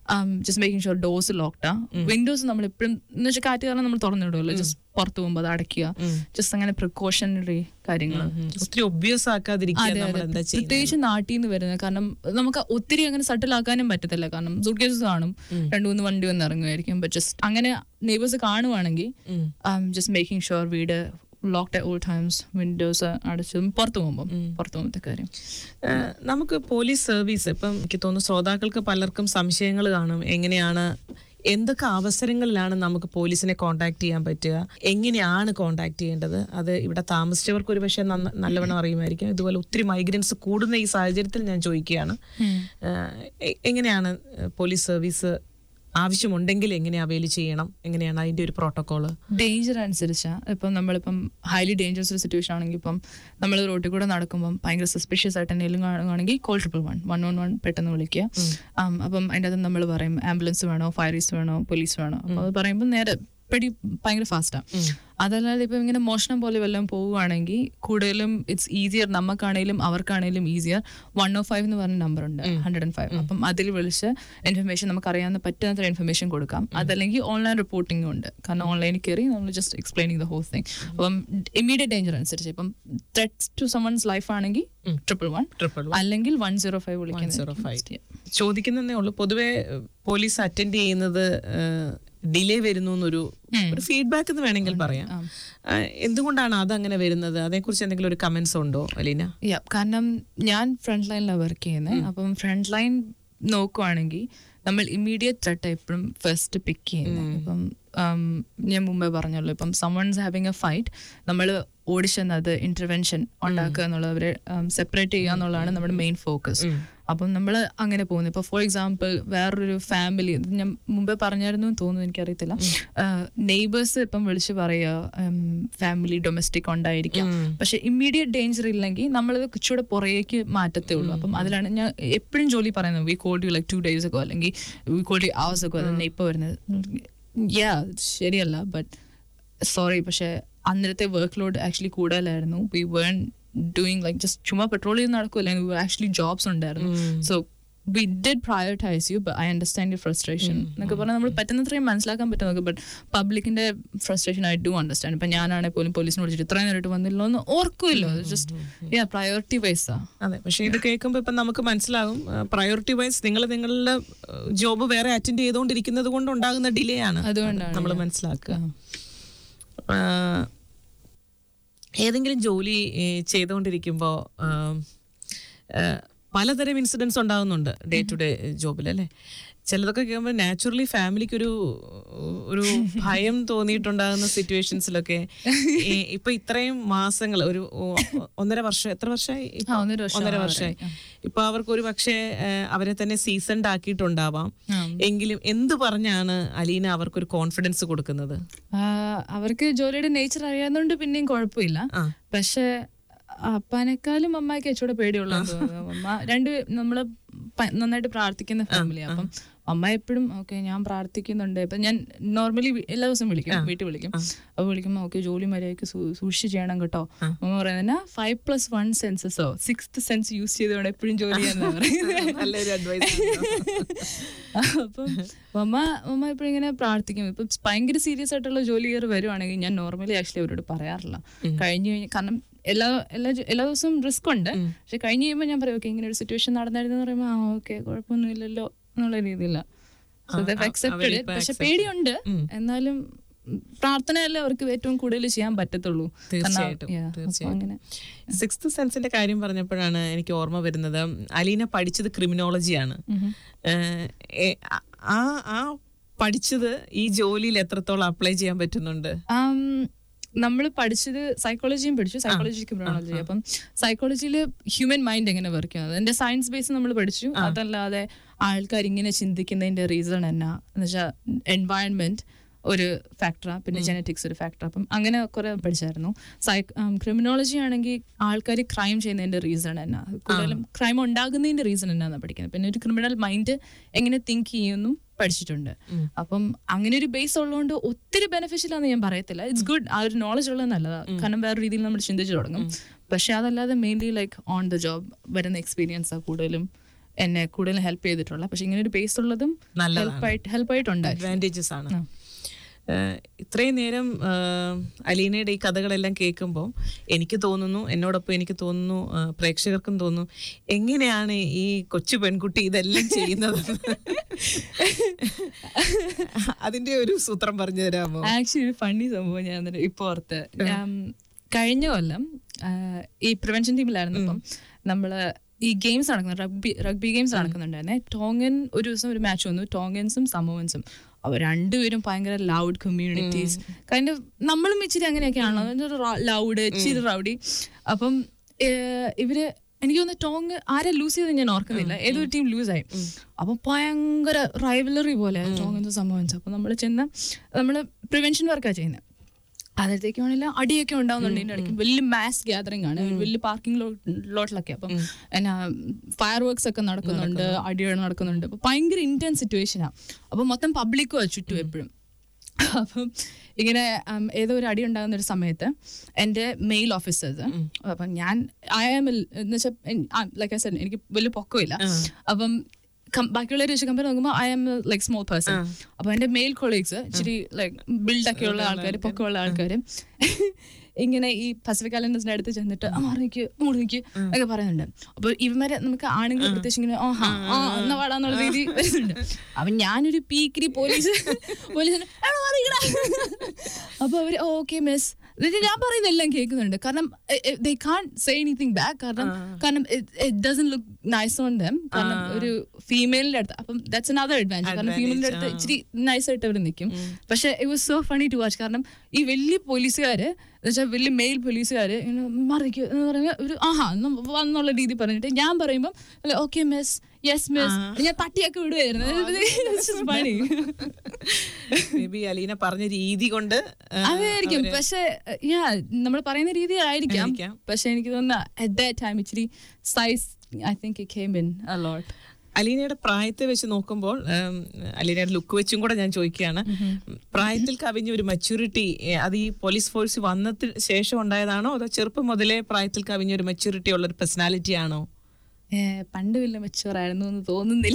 S5: ജസ്റ്റ് മേക്കിംഗ് ഷുവർ ഡോസ് ലോക്ക്ഡാ വിൻഡോസ് നമ്മൾ എപ്പോഴും എന്ന് വെച്ചാൽ കാറ്റ് കാരണം നമ്മൾ തുറന്നിടുമല്ലോ ജസ്റ്റ് പുറത്ത് പോകുമ്പോൾ അത് അടയ്ക്കുക ജസ്റ്റ് അങ്ങനെ പ്രിക്കോഷണറി കാര്യങ്ങൾ
S4: ഒത്തിരി ഒബ്വിയസ് ആക്കാതിരിക്കാൻ
S5: അതെ
S4: നമ്മൾ
S5: അതെ
S4: എന്താ ചെയ്യുന്നത്
S5: പ്രത്യേകിച്ച് നാട്ടിൽ നിന്ന് വരുന്നത് കാരണം നമുക്ക് ഒത്തിരി അങ്ങനെ സട്ടിൽ ആക്കാനും പറ്റത്തില്ല കാരണം സൂട്ട് കേസസ് കാണും രണ്ടു മൂന്ന് വണ്ടി വന്ന് ഇറങ്ങുമായിരിക്കും ബട്ട് ജസ്റ്റ് അങ്ങനെ നെയ്ബേഴ്സ് കാണുവാണെങ്കിൽ ജസ്റ്റ് മേക്കിംഗ് ഷുവർ വീട് ലോക്ക്ഡ് ഓൾ ടൈംസ് വിൻഡോസ് അടച്ചും പുറത്ത് പോകുമ്പോൾ പുറത്ത് പോകുമ്പോഴത്തെ കാര്യം
S4: ഏഹ് നമുക്ക് പോലീസ് സർവീസ് ഇപ്പം എനിക്ക് തോന്നുന്നു ശ്രോതാക്കൾക്ക് പലർക്കും സംശയങ്ങൾ കാണും എങ്ങനെയാണ് എന്തൊക്കെ അവസരങ്ങളിലാണ് നമുക്ക് പോലീസിനെ കോണ്ടാക്ട് ചെയ്യാൻ പറ്റുക എങ്ങനെയാണ് കോണ്ടാക്ട് ചെയ്യേണ്ടത് അത് ഇവിടെ താമസിച്ചവർക്ക് ഒരു പക്ഷേ നന്ന- നല്ലവണ്ണം അറിയുമായിരിക്കും ഇതുപോലെ ഒത്തിരി മൈഗ്രൻസ് കൂടുന്ന ഈ സാഹചര്യത്തിൽ ഞാൻ ചോദിക്കുകയാണ് ഏഹ് എ- എങ്ങനെയാണ് പോലീസ് സർവീസ് ആവശ്യമുണ്ടെങ്കിൽ എങ്ങനെ അവൈൽ ചെയ്യണം എങ്ങനെയാണ് അതിന്റെ ഒരു പ്രോട്ടോകോള്
S5: ഡേഞ്ചർ അനുസരിച്ചാ ഇപ്പം നമ്മളിപ്പം ഹൈലി ഡേഞ്ചറസ് ഒരു സിറ്റുവേഷൻ ആണെങ്കിൽ ഇപ്പം നമ്മൾ റോട്ടിൽ കൂടെ നടക്കുമ്പം ഭയങ്കര സസ്പീഷ്യസ് ആയിട്ട് എന്തെങ്കിലും കാണുകയാണെങ്കിൽ call triple one one one one പെട്ടെന്ന് വിളിക്കുക ആം, അപ്പം അതിൻ്റെ അകത്ത് നമ്മൾ പറയും ആംബുലൻസ് വേണോ ഫയറീസ് വേണോ പോലീസ് വേണോ അപ്പോൾ അത് പറയുമ്പോൾ നേരെ പെടി ഭയങ്കര ഫാസ്റ്റാണ് അതല്ലാതെ ഇപ്പം ഇങ്ങനെ മോഷണം പോലെ വല്ലതും പോവുകയാണെങ്കിൽ കൂടുതലും ഇറ്റ്സ് ഈസിയർ നമുക്കാണേലും അവർക്കാണേലും ഈസിയർ വൺ ഓ ഫൈവ് എന്ന് പറഞ്ഞ നമ്പർ ഉണ്ട് ഹൺഡ്രഡ് ആൻഡ് ഫൈവ് അപ്പം അതിൽ വിളിച്ച് ഇൻഫർമേഷൻ നമുക്ക് അറിയാവുന്ന പറ്റുന്നത്ര ഇൻഫർമേഷൻ കൊടുക്കാം അതല്ലെങ്കിൽ ഓൺലൈൻ റിപ്പോർട്ടിംഗും ഉണ്ട് കാരണം ഓൺലൈനിൽ കയറി നമ്മൾ just explaining the whole thing അപ്പം ഇമ്മീഡിയറ്റ് ഡേഞ്ചർ അനുസരിച്ച് ഇപ്പം ത്രെറ്റ്സ് ടു സമൺസ് ലൈഫ് ആണെങ്കിൽ ട്രിപ്പിൾ വൺ
S4: ട്രിപ്പിൾ
S5: അല്ലെങ്കിൽ വൺ സീറോ ഫൈവ്
S4: സീറോ
S5: വിളിക്കുന്നത്
S4: ഫൈവ് ചോദിക്കുന്നതേ ഉള്ളൂ പൊതുവെ ഏഹ്, പോലീസ് അറ്റൻഡ് ചെയ്യുന്നത് ഡിലേ വരുന്നു എന്നൊരു ഒരു ഫീഡ്ബാക്ക് എന്ന് വേണമെങ്കിൽ പറയാം ഏഹ്, എന്തുകൊണ്ടാണ് അത് അങ്ങനെ വരുന്നത് അതേക്കുറിച്ച് എന്തെങ്കിലും ഒരു കമന്റ്സ് ഉണ്ടോ അലീന
S5: യാ കാരണം ഞാൻ ഫ്രണ്ട് ലൈനിലാണ് വർക്ക് ചെയ്യുന്നത് അപ്പം ഫ്രണ്ട് ലൈൻ നോക്കുവാണെങ്കിൽ നമ്മൾ ഇമ്മീഡിയറ്റ് ത്രെട്ട് എപ്പോഴും ഫസ്റ്റ് പിക്ക് ചെയ്യുന്നത് ഇപ്പം ഉം, ഞാൻ മുമ്പേ പറഞ്ഞല്ലോ ഇപ്പം സമൺസ് ഹാവിങ് എ ഫൈറ്റ് നമ്മൾ ഓടിച്ചെന്നത് ഇന്റർവെൻഷൻ ഉണ്ടാക്കുക എന്നുള്ളവരെ സെപ്പറേറ്റ് ചെയ്യുക എന്നുള്ളതാണ് നമ്മുടെ മെയിൻ ഫോക്കസ് അപ്പം നമ്മൾ അങ്ങനെ പോകുന്നു ഇപ്പോൾ ഫോർ എക്സാമ്പിൾ വേറൊരു ഫാമിലി ഞാൻ മുമ്പേ പറഞ്ഞായിരുന്നു എന്ന് തോന്നുന്നു എനിക്കറിയത്തില്ല നെയ്ബേഴ്സ് ഇപ്പം വിളിച്ച് പറയുക ഫാമിലി ഡൊമസ്റ്റിക് ഉണ്ടായിരിക്കാം പക്ഷെ ഇമ്മീഡിയറ്റ് ഡേഞ്ചർ ഇല്ലെങ്കിൽ നമ്മൾ ഇച്ചിരി പുറകേക്ക് മാറ്റത്തേ ഉള്ളൂ അപ്പം അതിലാണ് ഞാൻ എപ്പോഴും ജോലി പറയുന്നത് we called you like two days ഒക്കെ അല്ലെങ്കിൽ വി കോൾഡ് യു അവേഴ്സ് ഒക്കെ തന്നെ ഇപ്പോൾ വരുന്നത് യാ ശരിയല്ല ബട്ട് സോറി പക്ഷെ അന്നേരത്തെ വർക്ക് ലോഡ് ആക്ച്വലി കൂടുതലായിരുന്നു വി വേൺ ഡൂയിങ് ലൈക്ക് ജസ്റ്റ് ചുമ്മാ പെട്രോൾ ചെയ്ത് നടക്കില്ല ആക്ച്വലി ജോബ്സ് ഉണ്ടായിരുന്നു so we did prioritise you I understand you frustration എന്നൊക്കെ പറഞ്ഞാൽ നമ്മൾ പറ്റുന്നത്രയും മനസ്സിലാക്കാൻ പറ്റും നമുക്ക് ബട്ട് പബ്ലിക്കിന്റെ ഫ്രസ്ട്രേഷൻ ഐ ഡു അണ്ടർസ്റ്റാൻഡ് ഇപ്പൊ ഞാനാണെങ്കിൽ പോലും പോലീസിനെ വിളിച്ചിട്ട് ഇത്രയും നേരിട്ട് വന്നില്ലോ എന്ന് ഓർക്കുമല്ലോ ജസ്റ്റ് യാ പ്രയോറിറ്റി വൈസാ
S4: അതെ പക്ഷെ ഇത് കേൾക്കുമ്പോൾ ഇപ്പം നമുക്ക് മനസ്സിലാകും പ്രയോറിറ്റി വൈസ് നിങ്ങൾ നിങ്ങളുടെ ജോബ് വേറെ അറ്റൻഡ് ചെയ്തുകൊണ്ടിരിക്കുന്നത് കൊണ്ട് ഉണ്ടാകുന്ന ഡിലേ ആണ്
S5: അതുകൊണ്ടാണ്
S4: നമ്മൾ മനസ്സിലാക്കുക ആ, ഏതെങ്കിലും ജോലി ഏ, ചെയ്തുകൊണ്ടിരിക്കുമ്പോൾ ആം, ആ, പലതരം ഇൻസിഡൻസ് ഉണ്ടാകുന്നുണ്ട് ഡേ ടു ഡേ ജോബിൽ അല്ലേ ചിലതൊക്കെ കേൾക്കുമ്പോൾ നാച്ചുറലി ഫാമിലിക്ക് ഒരു ഒരു ഭയം തോന്നിയിട്ടുണ്ടാകുന്ന സിറ്റുവേഷൻസിലൊക്കെ ഈ ഇപ്പൊ ഇത്രയും മാസങ്ങൾ ഒരു ഒ- ഒന്നര വർഷം എത്ര വർഷമായി ഇപ്പൊ?
S5: ആ, ഒന്നര വർഷം
S4: ഒന്നര വർഷമായി ഇപ്പൊ അവർക്ക് ഒരു പക്ഷേ ഏഹ്, അവരെ തന്നെ സീസൺഡ് ആക്കിയിട്ടുണ്ടാവാം എങ്കിലും എന്ത് പറഞ്ഞാണ് അലീന അവർക്കൊരു കോൺഫിഡൻസ് കൊടുക്കുന്നത്
S5: അവർക്ക് ജോലിയുടെ നേച്ചർ അറിയാവുന്നതുകൊണ്ട് പിന്നെയും കുഴപ്പമില്ല
S4: ആ.
S5: പക്ഷെ അപ്പാനേക്കാളും അമ്മയ്ക്ക് ഇച്ചിരി പേടിയുള്ള അമ്മ രണ്ട് നമ്മള് പ- നന്നായിട്ട് പ്രാർത്ഥിക്കുന്ന ഫാമിലി അപ്പം അമ്മ എപ്പോഴും ഓക്കെ ഞാൻ പ്രാർത്ഥിക്കുന്നുണ്ട് ഇപ്പൊ ഞാൻ നോർമലി എല്ലാ ദിവസവും വിളിക്കും വീട്ടിൽ വിളിക്കും അപ്പൊ വിളിക്കുമ്പോ ഓക്കെ ജോലി മര്യാദയ്ക്ക് സൂ- സൂക്ഷിച്ച് ചെയ്യണം കേട്ടോ അമ്മ പറയുന്നത് ഫൈവ് പ്ലസ് വൺ സെൻസസോ സിക്സ്ത് സെൻസ് യൂസ് ചെയ്തുകൊണ്ട് എപ്പോഴും ജോലി ചെയ്യാന്ന് പറയുന്നത്
S4: നല്ലൊരു അഡ്വൈസ്
S5: അപ്പം മമ്മ മമ്മ എപ്പോഴും ഇങ്ങനെ പ്രാർത്ഥിക്കും ഇപ്പം ഭയങ്കര സീരിയസ് ആയിട്ടുള്ള ജോലി കയറി വരുവാണെങ്കിൽ ഞാൻ നോർമലി ആക്ച്വലി അവരോട് പറയാറില്ല കഴിഞ്ഞു കഴിഞ്ഞ് കാരണം എല്ലാ എല്ലാ ജോ- എല്ലാ ദിവസവും റിസ്ക് ഉണ്ട് പക്ഷെ കഴിഞ്ഞ് കഴിയുമ്പോൾ ഞാൻ പറയും ഓക്കെ ഇങ്ങനെ ഒരു സിറ്റുവേഷൻ നടന്നായിരുന്നു എന്ന് പറയുമ്പോൾ ആ ഓക്കെ കുഴപ്പമൊന്നുമില്ലല്ലോ എന്നുള്ള രീതിയില്ല അക്സെപ്റ്റഡ് പക്ഷെ പേടിയുണ്ട് എന്നാലും ഉം, പ്രാർത്ഥനയല്ലേ അവർക്ക് ഏറ്റവും കൂടുതൽ ചെയ്യാൻ പറ്റത്തുള്ളൂ കാരണം,
S4: തീർച്ചയായിട്ടും,
S5: yeah, അപ്പൊ
S4: തീർച്ചയായിട്ടും.
S5: അങ്ങനെ
S4: സിക്സ്ത് സെൻസിന്റെ കാര്യം പറഞ്ഞപ്പോഴാണ് എനിക്ക് ഓർമ്മ വരുന്നത് അലീന പഠിച്ചത് ക്രിമിനോളജിയാണ് ഏഹ്, ഏ- ആ ആ പഠിച്ചത് ഈ ജോലിയിൽ എത്രത്തോളം അപ്ലൈ ചെയ്യാൻ പറ്റുന്നുണ്ട്
S5: നമ്മൾ പഠിച്ചത് സൈക്കോളജിയും പഠിച്ചു സൈക്കോളജി ക്രിമിനോളജി അപ്പം സൈക്കോളജിയിൽ ഹ്യൂമൻ മൈൻഡ് എങ്ങനെ വർക്ക് ചെയ്യുന്നത് അതിന്റെ സയൻസ് ബേസ് നമ്മൾ പഠിച്ചു അതല്ലാതെ ആൾക്കാർ ഇങ്ങനെ ചിന്തിക്കുന്നതിന്റെ റീസൺ എന്നാ എന്ന് വെച്ചാൽ എൻവയൺമെന്റ് ഒരു ഫാക്ടറാ പിന്നെ ജനറ്റിക്സ് ഒരു ഫാക്ടർ അപ്പം അങ്ങനെ കുറെ പഠിച്ചായിരുന്നു ക്രിമിനോളജി ആണെങ്കിൽ ആൾക്കാർ ക്രൈം ചെയ്യുന്നതിന്റെ റീസൺ എന്നാ കൂടുതലും ക്രൈം ഉണ്ടാകുന്നതിന്റെ റീസൺ എന്നാണ് പഠിക്കുന്നത് പിന്നെ ഒരു ക്രിമിനൽ മൈൻഡ് എങ്ങനെ തിങ്ക് ചെയ്യുമെന്നും പഠിച്ചിട്ടുണ്ട് അപ്പം അങ്ങനെ ഒരു ബേസ് ഉള്ളതുകൊണ്ട് ഒത്തിരി ബെനിഫിഷ്യൽ ആണെന്ന് ഞാൻ പറയത്തില്ല ഇറ്റ്സ് ഗുഡ് ആ ഒരു നോളജ് ഉള്ളത് നല്ലതാണ് കാരണം വേറെ രീതിയിൽ നമ്മൾ ചിന്തിച്ചു തുടങ്ങും പക്ഷെ അതല്ലാതെ mainly like on the job വരുന്ന എക്സ്പീരിയൻസ് ആ കൂടുതലും എന്നെ കൂടുതൽ ഹെൽപ്പ് ചെയ്തിട്ടുള്ള പക്ഷെ ഇങ്ങനെ ഒരു ബേസ് ഉള്ളതും
S4: നല്ലതാണ്.
S5: ഹെൽപ്പായിട്ട് ഹെൽപ്പായിട്ടുണ്ട്
S4: അഡ്വാൻറ്റേജസ് ആണ് ഏഹ് ഇത്രയും നേരം ഏഹ് അലീനയുടെ ഈ കഥകളെല്ലാം കേൾക്കുമ്പോൾ എനിക്ക് തോന്നുന്നു എന്നോടൊപ്പം എനിക്ക് തോന്നുന്നു ഏഹ് പ്രേക്ഷകർക്കും തോന്നുന്നു എങ്ങനെയാണ് ഈ കൊച്ചു പെൺകുട്ടി ഇതെല്ലാം ചെയ്യുന്നത് അതിന്റെ ഒരു സൂത്രം പറഞ്ഞു തരാമോ
S5: ആക്ച്വലി ഒരു ഫണ്ണി സംഭവം ഞാൻ എന്നിട്ട് ഇപ്പൊ ഓർത്ത് ഞാൻ കഴിഞ്ഞ കൊല്ലം ആ, ഈ പ്രിവെൻഷൻ ടീമിലായിരുന്നു അപ്പം നമ്മള് ഈ ഗെയിംസ് നടക്കുന്നു റഗ്ബി റഗ്ബി ഗെയിംസ് നടക്കുന്നുണ്ടായിരുന്നെ ടോങ്ങൻ ഒരു ദിവസം ഒരു മാച്ച് വന്നു ടോങ്ങൻസും സമോവൻസും അവർ രണ്ടുപേരും ഭയങ്കര ലൗഡ് കമ്മ്യൂണിറ്റീസ് കൈൻഡ് നമ്മളും ഇച്ചിരി അങ്ങനെയൊക്കെയാണല്ലോ ലൗഡ് ഇച്ചിരി റൗഡി അപ്പം ഏഹ്, ഇവര് എനിക്ക് തോന്നുന്നു ടോങ് ആരെ ലൂസ് ചെയ്ത് ഞാൻ ഓർക്കുന്നില്ല ഏതൊരു ടീം ലൂസായി അപ്പൊ ഭയങ്കര റൈവലറി പോലെ ടോങ്ങിന്റെ സംഭവിച്ചു അപ്പൊ നമ്മൾ ചെന്ന് നമ്മൾ പ്രിവെൻഷൻ വർക്കാണ് ചെയ്യുന്നത് അതിലത്തേക്കാണെങ്കിൽ അടിയൊക്കെ ഉണ്ടാവുന്നുണ്ട് ഇടയ്ക്ക് വലിയ മാസ് ഗ്യാതറിംഗ് ആണ് വലിയ പാർക്കിംഗ് ലോട്ടിലൊക്കെ അപ്പം എന്നാ ഫയർ വർക്ക്സ് ഒക്കെ നടക്കുന്നുണ്ട് അടികൾ നടക്കുന്നുണ്ട് അപ്പൊ ഭയങ്കര ഇന്റൻസ് സിറ്റുവേഷനാണ് അപ്പൊ മൊത്തം പബ്ലിക്കും ചുറ്റും എപ്പോഴും അപ്പം ഇങ്ങനെ ഉം, ഏതോ ഒരു അടി ഉണ്ടാകുന്ന ഒരു സമയത്ത് എൻ്റെ മെയിൽ ഓഫീസേഴ്സ് അപ്പം ഞാൻ ഐ ആം എന്ന് വെച്ചാൽ ലൈക്ക് ഐ സെഡ് എനിക്ക് വലിയ പൊക്കമില്ല അപ്പം കം- ബാക്കിയുള്ളവർ വെച്ച് കമ്പയർ നോക്കുമ്പോൾ I am like small person അപ്പൊ എന്റെ മെയിൽ കൊളീഗ്സ് ഇച്ചിരി ലൈക്ക് ബിൽഡൊക്കെ ഉള്ള ആൾക്കാർ പൊക്കമുള്ള ആൾക്കാർ ഇങ്ങനെ ഈ പസഫിക് ഐലൻഡേഴ്സിന്റെ അടുത്ത് ചെന്നിട്ട് ആ മാറിക്ക് മുറിക്ക് ഒക്കെ പറയുന്നുണ്ട് അപ്പൊ ഇവന്മാരെ നമുക്ക് ആണുങ്ങൾ പ്രത്യേകിച്ച് ഇങ്ങനെ ആ ഹാ ആ എന്നാ പാടാന്നുള്ള രീതി വരുന്നുണ്ട് അപ്പൊ ഞാനൊരു പീക്കിരി പോലീസ് പോലീസിന് "എടാ, മാറിക്കടാ." അപ്പൊ അവര് ഓക്കെ മിസ് എന്നിട്ട് ഞാൻ പറയുന്നതെല്ലാം കേൾക്കുന്നുണ്ട് കാരണം they can't say anything back കാരണം കാരണം it doesn't look nice on them കാരണം ഒരു ഫീമെയിലിന്റെ അടുത്ത് അപ്പം ദാറ്റ്സ് അനദർ അഡ്വാൻറ്റേജ് കാരണം ഫീമെയിലിന്റെ അടുത്ത് ഇച്ചിരി നൈസ് ആയിട്ട് അവർ നിൽക്കും പക്ഷെ it was so funny to watch കാരണം ഈ വലിയ പോലീസുകാര് എന്നുവെച്ചാൽ വലിയ മെയിൽ പോലീസുകാര് ഇങ്ങനെ മറിക്കും എന്ന് പറയുമ്പോൾ ഒരു ആഹാ എന്ന് വന്നുള്ള രീതി പറഞ്ഞിട്ട് ഞാൻ പറയുമ്പോൾ ഓക്കെ മിസ് യെസ് മിസ് ഞാൻ തട്ടിയൊക്കെ വിടുവായിരുന്നു പണി
S4: മേ ബി അലീന പറഞ്ഞ രീതി കൊണ്ട് ഏഹ്,
S5: അതായിരിക്കും പക്ഷെ യാ നമ്മൾ പറയുന്ന രീതി ആയിരിക്കാം
S4: ആയിരിക്കാം.
S5: പക്ഷെ എനിക്ക് തോന്നുന്ന അറ്റ് ദാറ്റ് ടൈം ഇച്ചിരി size I think it came in a lot
S4: അലീനയുടെ പ്രായത്തെ വെച്ച് നോക്കുമ്പോൾ ഉം, അലീനയുടെ ലുക്ക് വെച്ചും കൂടെ ഞാൻ ചോദിക്കുകയാണ് പ്രായത്തിൽ കവിഞ്ഞ ഒരു മെച്യൂരിറ്റി അത് ഈ പോലീസ് ഫോഴ്സ് വന്നതിന് ശേഷം ഉണ്ടായതാണോ അതോ ചെറുപ്പം മുതലേ പ്രായത്തിൽ കവിഞ്ഞ ഒരു മെച്യൂരിറ്റി ഉള്ള ഒരു പേഴ്സണാലിറ്റി ആണോ
S5: പണ്ട് വലിയ മെച്ചുവർ ആയിരുന്നു എന്ന് തോന്നുന്നില്ല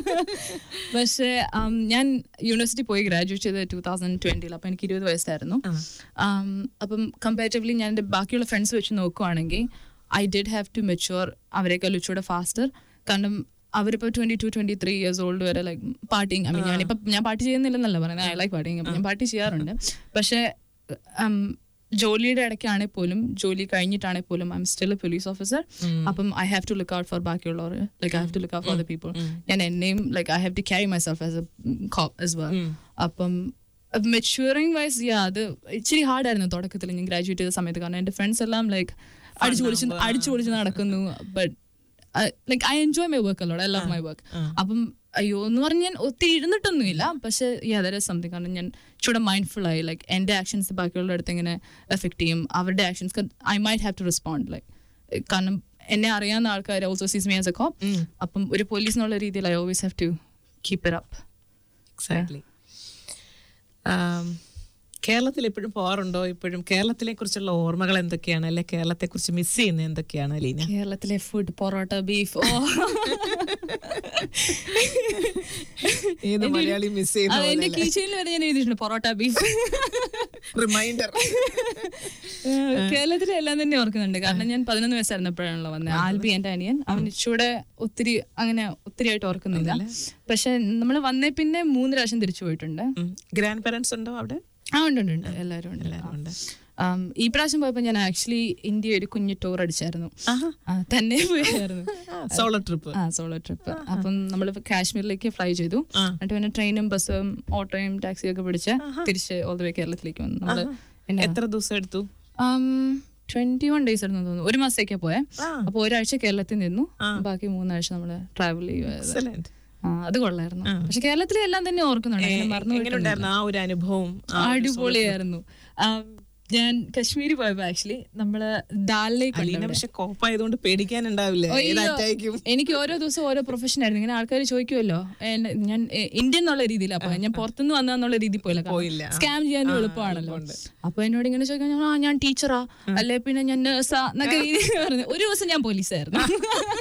S5: പക്ഷേ ഉം, ഞാൻ യൂണിവേഴ്സിറ്റി പോയി ഗ്രാജുവേറ്റ് ചെയ്ത് ടൂ തൗസൻഡ് ട്വന്റിയിൽ അപ്പം എനിക്ക് ഇരുപത് വയസ്സായിരുന്നു ഉം, അപ്പം കമ്പാരിറ്റീവ്ലി ഞാൻ എൻ്റെ ബാക്കിയുള്ള ഫ്രണ്ട്സ് വെച്ച് നോക്കുവാണെങ്കിൽ I did have to mature അവരെക്കാൾ ഇച്ചിരി ഫാസ്റ്റർ കാരണം അവരിപ്പോൾ twenty two twenty three years old വരെ ലൈക്ക് പാർട്ടിങ് ഐ മീൻ ഞാനിപ്പം ഞാൻ പാർട്ടി ചെയ്യുന്നില്ലെന്നല്ല പറയുന്നത് ഐ ലൈക്ക് പാർട്ടിങ് അപ്പം ഞാൻ പാർട്ടി ചെയ്യാറുണ്ട് പക്ഷേ ഉം, ജോലിയുടെ ഇടയ്ക്കാണെങ്കിൽ പോലും ജോലി കഴിഞ്ഞിട്ടാണെങ്കിൽ പോലും I am still a police officer അപ്പം I have to look out for ബാക്കിയുള്ളവർ like I have to look out for the people ഞാൻ എന്നെയും like I have to carry myself as a cop as well അപ്പം മെച്യൂറിങ് വൈസ് യാ അത് ഇച്ചിരി ഹാർഡായിരുന്നു തുടക്കത്തിൽ ഞാൻ ഗ്രാജുവേറ്റ് ചെയ്ത സമയത്ത് കാരണം എൻ്റെ ഫ്രണ്ട്സ് എല്ലാം ലൈക്ക് അടിച്ചു പൊളിച്ച് അടിച്ചു പൊളിച്ച് നടക്കുന്നു but like I enjoy my work അല്ലോടെ ഐ ലവ് മൈ വർക്ക് അപ്പം അയ്യോ എന്ന് പറഞ്ഞ് ഞാൻ ഒത്തിരി ഇരുന്നിട്ടൊന്നുമില്ല പക്ഷെ യാതൊരു സംതിങ് കാരണം ഞാൻ ചൂടെ മൈൻഡ്ഫുൾ ആയി ലൈക്ക് എൻ്റെ ആക്ഷൻസ് ബാക്കിയുള്ള അടുത്ത് എങ്ങനെ എഫക്ട് ചെയ്യും അവരുടെ actions I might have to respond like കാരണം എന്നെ അറിയാവുന്ന ആൾക്കാർ ഓൾസോ സീസ് മീ ആസ് എ കോപ്പ് അപ്പം ഒരു പോലീസ് എന്നുള്ള രീതിയിൽ I always have to keep it up
S4: exactly കേരളത്തിൽ എപ്പോഴും പോകാറുണ്ടോ ഇപ്പോഴും കേരളത്തിലെ കുറിച്ചുള്ള ഓർമ്മകൾ എന്തൊക്കെയാണ് അല്ലെ കേരളത്തെ കുറിച്ച് മിസ് ചെയ്യുന്നത് എന്തൊക്കെയാണ് അലീന
S5: കേരളത്തിലെ ഫുഡ് പൊറോട്ട ബീഫ് ഓ
S4: ഏത് മലയാളി മിസ്
S5: അത് എന്റെ
S4: ചെയ്യുന്ന
S5: കീച്ചയിൽ വരെ ഞാൻ എഴുതിയിട്ടുണ്ട് പൊറോട്ട ബീഫ്
S4: റിമൈൻഡർ
S5: കേരളത്തിലെ എല്ലാം തന്നെ ഓർക്കുന്നുണ്ട് കാരണം ഞാൻ പതിനൊന്ന് വയസ്സായിരുന്നപ്പോഴാണല്ലോ വന്നത് ആൽബി എന്റെ അനിയൻ അവൻ ഇച്ചൂടെ ഒത്തിരി അങ്ങനെ ഒത്തിരി ആയിട്ട് ഓർക്കുന്നില്ല പക്ഷെ നമ്മൾ വന്നേ പിന്നെ മൂന്ന് പ്രാവശ്യം തിരിച്ചു പോയിട്ടുണ്ട്
S4: ഗ്രാൻഡ് പാരന്റ്സ് ഉണ്ടോ അവിടെ
S5: ആ ഉണ്ട് ഉണ്ട് ഉണ്ട് എല്ലാവരും ഉണ്ട്
S4: ഉണ്ട്.
S5: ആം, ഈ പ്രാവശ്യം പോയപ്പോൾ ഞാൻ ആക്ച്വലി ഇന്ത്യ ഒരു കുഞ്ഞു ടൂർ അടിച്ചായിരുന്നു ആ, തന്നെ പോയായിരുന്നു
S4: സോളോ ട്രിപ്പ്
S5: ആ സോളോ ട്രിപ്പ് അപ്പം നമ്മൾ കാശ്മീരിലേക്ക് ഫ്ലൈ ചെയ്തു എന്നിട്ട് പിന്നെ ട്രെയിനും ബസ്സും ഓട്ടോയും ടാക്സിയും ഒക്കെ പിടിച്ച് തിരിച്ച് ഓൾ ദ വേ കേരളത്തിലേക്ക് വന്നു നമ്മള് എന്നാ
S4: എത്ര ദിവസം എടുത്തു
S5: ട്വന്റി വൺ ഡേയ്സ് ആയിരുന്നു തോന്നുന്നു ഒരു മാസത്തേക്കാ പോയെ അപ്പൊ ഒരാഴ്ച കേരളത്തിൽ നിന്നു ബാക്കി മൂന്നാഴ്ച നമ്മള് ട്രാവൽ ചെയ്യുമായിരുന്നു
S4: Excellent.
S5: ആ, അത് കൊള്ളായിരുന്നു പക്ഷെ കേരളത്തിലെ എല്ലാം തന്നെ ഓർക്കുന്നുണ്ട് അങ്ങനെ മറന്നു
S4: എങ്ങനെ ഉണ്ടായിരുന്നു ആ ഒരു അനുഭവം ആ ഒരു
S5: അടിപൊളിയായിരുന്നു ആ, ഞാൻ കശ്മീർ പോയപ്പോ ആക്ച്വലി നമ്മള് ദാലിലേക്ക്
S4: അലീന പക്ഷെ കോപ്പായതുകൊണ്ട് പേടിക്കാനുണ്ടാവില്ല ഏത് അറ്റാക്കും
S5: എനിക്ക് ഓരോ ദിവസം ഓരോ പ്രൊഫഷൻ ആയിരുന്നു ഇങ്ങനെ ആൾക്കാർ ചോദിക്കുമല്ലോ എന്നെ- ഞാൻ എ- ഇന്ത്യൻ എന്നുള്ള രീതിയിലാ പോയ ഞാൻ പുറത്തുനിന്ന് വന്നെന്നുള്ള രീതി പോയില്ല
S4: പോയില്ല.
S5: സ്കാം ചെയ്യാനും എളുപ്പമാണല്ലോ അപ്പൊ എന്നോട് ഇങ്ങനെ ചോദിക്കാൻ ആ ഞാൻ ടീച്ചറാ അല്ലെ പിന്നെ ഞാൻ നേഴ്സാ എന്നൊക്കെ രീതി പറഞ്ഞു ഒരു ദിവസം ഞാൻ പോലീസായിരുന്നു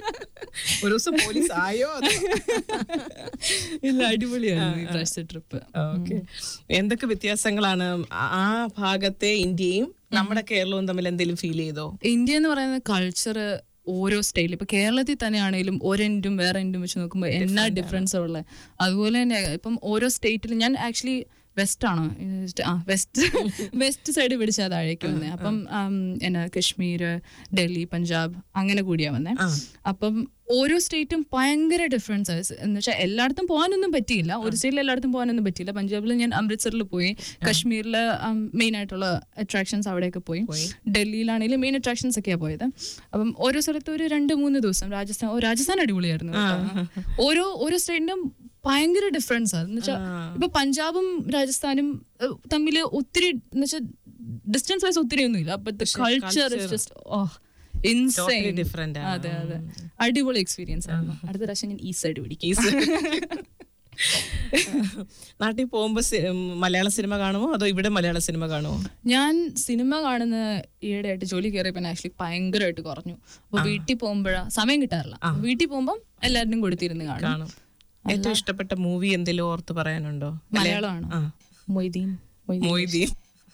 S4: ഒരു ദിവസം പോലീസ് ആയോ അതോ
S5: ഇല്ല അടിപൊളിയായിരുന്നു ഈ പ്രാവശ്യത്തെ ട്രിപ്പ്
S4: ഓക്കെ എന്തൊക്കെ വ്യത്യാസങ്ങളാണ് ആ- ആ ഭാഗത്തെ ഇന്ത്യയും നമ്മുടെ കേരളവും തമ്മിൽ എന്തെങ്കിലും ഫീൽ ചെയ്തോ
S5: ഇന്ത്യ എന്ന് പറയുന്ന കൾച്ചർ ഓരോ സ്റ്റൈലിൽ ഇപ്പൊ കേരളത്തിൽ തന്നെയാണെങ്കിലും ഒരു എൻഡും വേറെ എൻഡും വെച്ച് നോക്കുമ്പോൾ എന്നാ ഡിഫറൻസ് ഉള്ളത് അതുപോലെ തന്നെ ഇപ്പം ഓരോ സ്റ്റേറ്റിലും ഞാൻ ആക്ച്വലി വെസ്റ്റ് ആണോ ആ വെസ്റ്റ് വെസ്റ്റ് സൈഡ് പിടിച്ചാൽ താഴേക്ക് വന്നേ അപ്പം ആം, എന്നാ കശ്മീർ ഡൽഹി പഞ്ചാബ് അങ്ങനെ കൂടിയാ വന്നേ അപ്പം ഓരോ സ്റ്റേറ്റും ഭയങ്കര ഡിഫറൻസ് എന്ന് വെച്ചാൽ എല്ലായിടത്തും പോകാനൊന്നും പറ്റിയില്ല ഒരു സ്റ്റേറ്റിൽ എല്ലായിടത്തും പോകാനൊന്നും പറ്റിയില്ല പഞ്ചാബിൽ ഞാൻ അമൃത്സറിൽ പോയി കശ്മീരിൽ മെയിൻ ആയിട്ടുള്ള അട്രാക്ഷൻസ് അവിടെയൊക്കെ പോയി ഡൽഹിയിലാണെങ്കിലും മെയിൻ അട്രാക്ഷൻസ് ഒക്കെയാണ് പോയത് അപ്പം ഓരോ സ്ഥലത്ത് ഒരു രണ്ട് മൂന്ന് ദിവസം രാജസ്ഥാൻ ഓ രാജസ്ഥാൻ അടിപൊളിയായിരുന്നു കേട്ടോ. ഓരോ ഓരോ സ്റ്റേറ്റിനും ഭയങ്കര ഡിഫറൻസ് ആണ് എന്ന് വെച്ചാൽ ഇപ്പൊ പഞ്ചാബും രാജസ്ഥാനും തമ്മിൽ ഒത്തിരി എന്ന് വെച്ചാൽ ഡിസ്റ്റൻസ് വൈസ് ഒത്തിരി ഒന്നുമില്ല but culture is just oh insane
S4: different ആണ്.
S5: അതെ അതെ അടിപൊളി എക്സ്പീരിയൻസ് ആയിരുന്നു അടുത്ത പ്രാവശ്യം ഞാൻ ഈ സൈഡ് പിടിക്കും
S4: നാട്ടിൽ പോകുമ്പോ സി- ഉം, മലയാള സിനിമ കാണുമോ അതോ ഇവിടെ മലയാള സിനിമ കാണുമോ
S5: ഞാൻ സിനിമ കാണുന്ന ഈയിടെയായിട്ട് ജോലി കയറിയപ്പോൾ ആക്ച്വലി ഭയങ്കരമായിട്ട് കുറഞ്ഞു അപ്പൊ വീട്ടിൽ പോകുമ്പോഴാ സമയം കിട്ടാറില്ല വീട്ടിൽ പോകുമ്പോൾ എല്ലാവരും കൊടുത്തിരുന്ന് കാണും
S4: കാണും ഏറ്റവും ഇഷ്ടപ്പെട്ട മൂവി എന്തെങ്കിലും ഓർത്ത് പറയാനുണ്ടോ അല്ലെ?
S5: മലയാളമാണോ
S4: ആ.
S5: മൊയ്തീൻ മൊയ്തീൻ
S4: മൊയ്തീൻ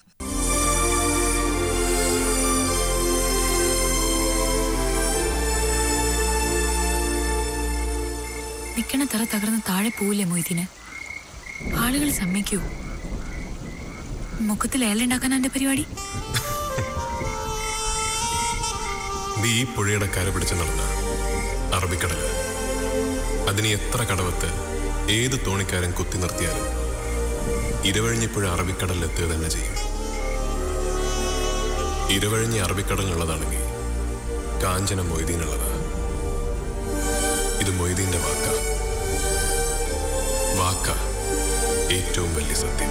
S6: നിക്കണ തറ തകർന്ന് താഴെ പോവില്ലേ മൊയ്തീന് ആളുകൾ സമ്മതിക്കൂ മുഖത്തിൽ ഏലുണ്ടാക്കാൻ എന്റെ പരിപാടി
S7: നീ ഈ പുഴയുടെ കര പിടിച്ച് നടന്ന അറബിക്കടല് അതിനെ എത്ര കടവത്ത് ഏത് തോണിക്കാരൻ കുത്തി നിർത്തിയാലും ഇരുവഴിഞ്ഞിപ്പുഴ അറബിക്കടലിൽ എത്തുക തന്നെ ചെയ്യും ഇരുവഴിഞ്ഞി അറബിക്കടലിനുള്ളതാണെങ്കിൽ കാഞ്ചന മൊയ്തീനുള്ളതാ ഇത് മൊയ്തീന്റെ വാക്ക വാക്ക ഏറ്റവും വലിയ സത്യം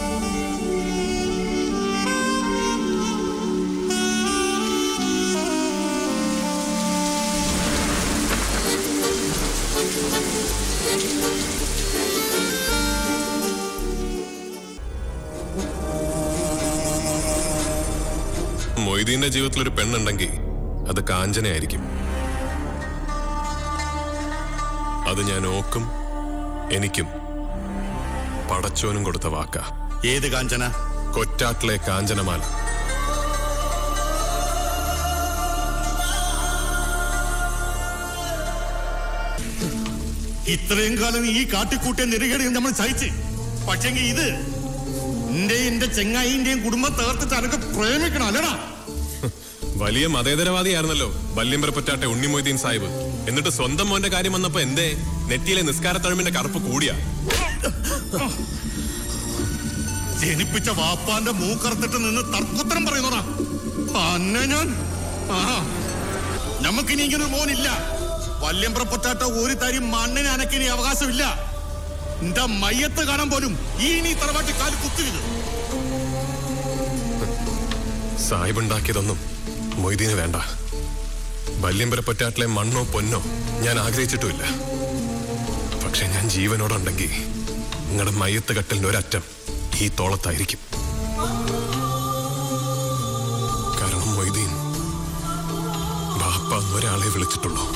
S7: മൊയ്തീന്റെ ജീവിതത്തിൽ ഒരു പെണ്ണുണ്ടെങ്കിൽ അത് കാഞ്ചനയായിരിക്കും അത് ഞാൻ ഓക്കും എനിക്കും പടച്ചോനും കൊടുത്ത വാക്ക
S8: ഏത് കാഞ്ചന
S7: കൊറ്റാട്ടിലെ കാഞ്ചനമാല
S8: ഇത്രയും കാലം ഈ കാട്ടിക്കൂട്ടിയ നെറുകേട് നമ്മൾ സഹിച്ച് പക്ഷെങ്കിൽ ഇത് എന്റെ എന്റെ ചെങ്ങായിന്റെയും കുടുംബം തകർത്തിട്ട് അനക്ക് പ്രേമിക്കണം അല്ലടാ
S7: വലിയ മതേതരവാദിയായിരുന്നല്ലോ വല്യമ്പരപ്പറ്റാട്ടെ ഉണ്ണിമൊയ്തീൻ സാഹിബ് എന്നിട്ട് സ്വന്തം മോന്റെ കാര്യം വന്നപ്പോ എന്തേ നെറ്റിയിലെ നിസ്കാരത്തഴമിന്റെ കറുപ്പ് കൂടിയാ
S8: ജനിപ്പിച്ച വാപ്പാന്റെ മൂക്കറുത്തിട്ട് നിന്ന് തർക്കുത്തരം പറയുന്നോടാ അന്നെ ഞാൻ ആ നമുക്കിനി ഇങ്ങനെ ഒരു മോനില്ല വല്യമ്പ്രപ്പൊറ്റാട്ട ഒരു തരി മണ്ണിന് അനക്കിനി അവകാശമില്ല എന്റെ മയ്യത്ത് കാണാൻ പോലും ഈ ഇനി തറവാട്ടി കാല് കുത്തിരുത്
S7: സാഹിബ് ഉണ്ടാക്കിയതൊന്നും മൊയ്തീന് വേണ്ട വല്യമ്പരപ്പറ്റാട്ടിലെ മണ്ണോ പൊന്നോ ഞാൻ ആഗ്രഹിച്ചിട്ടുമില്ല പക്ഷെ ഞാൻ ജീവനോടുണ്ടെങ്കിൽ നിങ്ങളുടെ മയ്യത്ത് കട്ടലിന്റെ ഒരറ്റം ഈ തോളത്തായിരിക്കും കാരണം മൊയ്തീൻ ബാപ്പ എന്നൊരാളെ വിളിച്ചിട്ടുള്ളൂ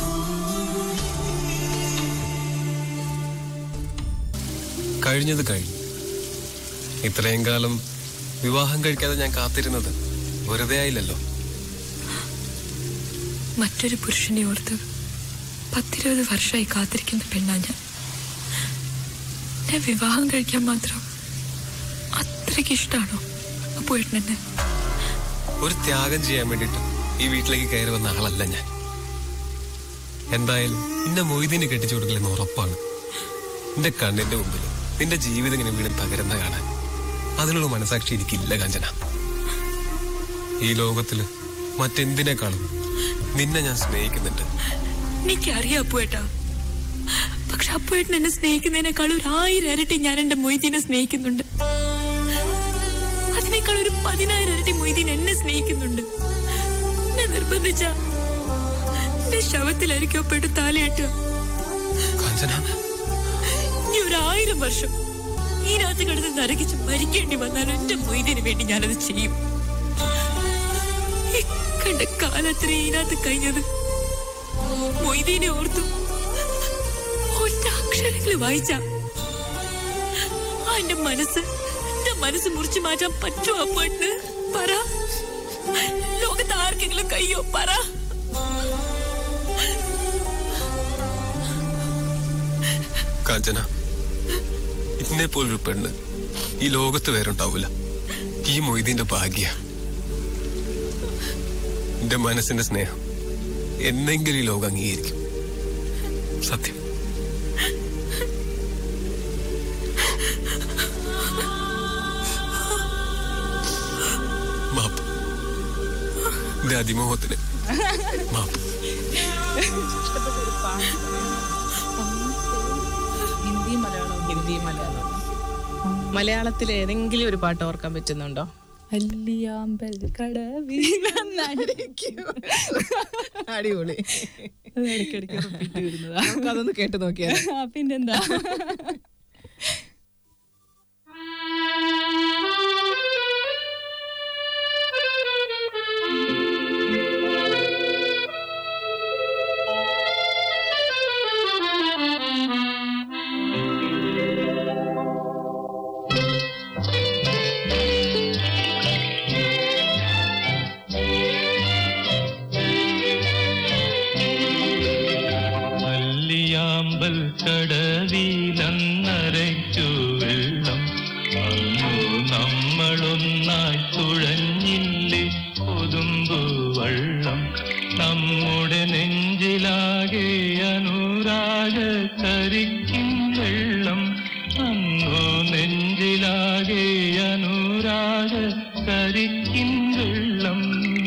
S9: കഴിഞ്ഞത് കഴിഞ്ഞു ഇത്രയും കാലം വിവാഹം കഴിക്കാതെ ഞാൻ കാത്തിരുന്നത് വെറുതെ ആയില്ലല്ലോ
S6: മറ്റൊരു പുരുഷനെ ഓർത്ത് പത്തിരുപത് വർഷമായി കാത്തിരിക്കുന്ന പെണ്ണാ ഞാൻ ഞാൻ വിവാഹം കഴിക്കാൻ മാത്രം അത്രയ്ക്ക് ഇഷ്ടമാണോ അപ്പോ ഏട്ടനെന്നെ
S9: ഒരു ത്യാഗം ചെയ്യാൻ വേണ്ടിയിട്ട് ഈ വീട്ടിലേക്ക് കയറി വന്ന ആളല്ല ഞാൻ എന്തായാലും നിന്നെ മൊയ്തീന് കെട്ടിച്ചു കൊടുക്കില്ലെന്ന് ഉറപ്പാണ് നിന്റെ കണ്ണിന്റെ മുമ്പിൽ നിന്റെ ജീവിതം ഇങ്ങനെ വീണ്ടും തകരുന്ന കാണാൻ അതിനുള്ള മനസാക്ഷി എനിക്കില്ല കാഞ്ചന ഈ ലോകത്തില് മറ്റെന്തിനേക്കാളും നിന്നെ ഞാൻ സ്നേഹിക്കുന്നുണ്ട്
S6: എനിക്കറിയാം അപ്പുവേട്ടാ പക്ഷെ അപ്പുവേട്ടൻ എന്നെ സ്നേഹിക്കുന്നതിനേക്കാൾ ഒരു ആയിരം ഇരട്ടി ഞാൻ എന്റെ മൊയ്തീനെ സ്നേഹിക്കുന്നുണ്ട് അതിനേക്കാൾ ഒരു പതിനായിരം ഇരട്ടി മൊയ്തീൻ എന്നെ സ്നേഹിക്കുന്നുണ്ട് എന്നെ നിർബന്ധിച്ച എന്റെ ശവത്തിലായിരിക്കും അപ്പുവേട്ട് താലയാട്ടുക
S9: കാഞ്ചന
S6: ഇനി ഒരു ആയിരം വർഷം ഈ രാത്രി കിടന്ന് നരകിച്ച് മരിക്കേണ്ടി വന്നാലും എന്റെ മൊയ്തീന് വേണ്ടി ഞാനത് ചെയ്യും ഈ കണ്ട കാലത്ര ഇതിനകത്ത് കഴിഞ്ഞത് മൊയ്തീനെ ഓർത്തു ഒറ്റ അക്ഷരങ്ങൾ വായിച്ച എന്റെ മനസ്സ് എന്റെ മനസ്സ് മുറിച്ചു മാറ്റാൻ പറ്റുമോ അമ്മ പറ ലോകത്ത് ആർക്കെങ്കിലും കയ്യോ പറ
S9: കാഞ്ചന ഇന്നെ പോലൊരു പെണ്ണ് ഈ ലോകത്ത് വേറെ ഉണ്ടാവൂല ഈ മൊയ്തീന്റെ ഭാഗ്യ എന്റെ മനസ്സിന്റെ സ്നേഹം എന്നെങ്കിലും ഈ ലോകം അംഗീകരിക്കും സത്യം മാപ്പ് എന്റെ അതിമോഹത്തിന് മാപ്പ്
S4: ഹിന്ദി മലയാളം ഹിന്ദി മലയാളം മലയാളത്തിൽ ഏതെങ്കിലും ഒരു പാട്ട് ഓർക്കാൻ പറ്റുന്നുണ്ടോ
S5: അല്ലിയാമ്പൽ
S4: അടിപൊളി
S5: ഇടയ്ക്കിടയ്ക്ക് റിപ്പീറ്റ് വരുന്നതാ
S4: നമുക്കതൊന്ന് കേട്ട് നോക്കിയാൽ
S5: ആ, പിന്നെന്താ
S10: മല്ലിയാമ്പൽ കടവിലന്നരയ്ക്കു വെള്ളം അന്നു നമ്മളൊന്നായി തുഴഞ്ഞില്ലേ കൊതുമ്പു വള്ളം നമ്മുടെ നെഞ്ചിലാകെ അനുരാഗ കരിക്കും വെള്ളം അന്നു നെഞ്ചിലാകെ അനുരാഗ കരിക്കും വെള്ളം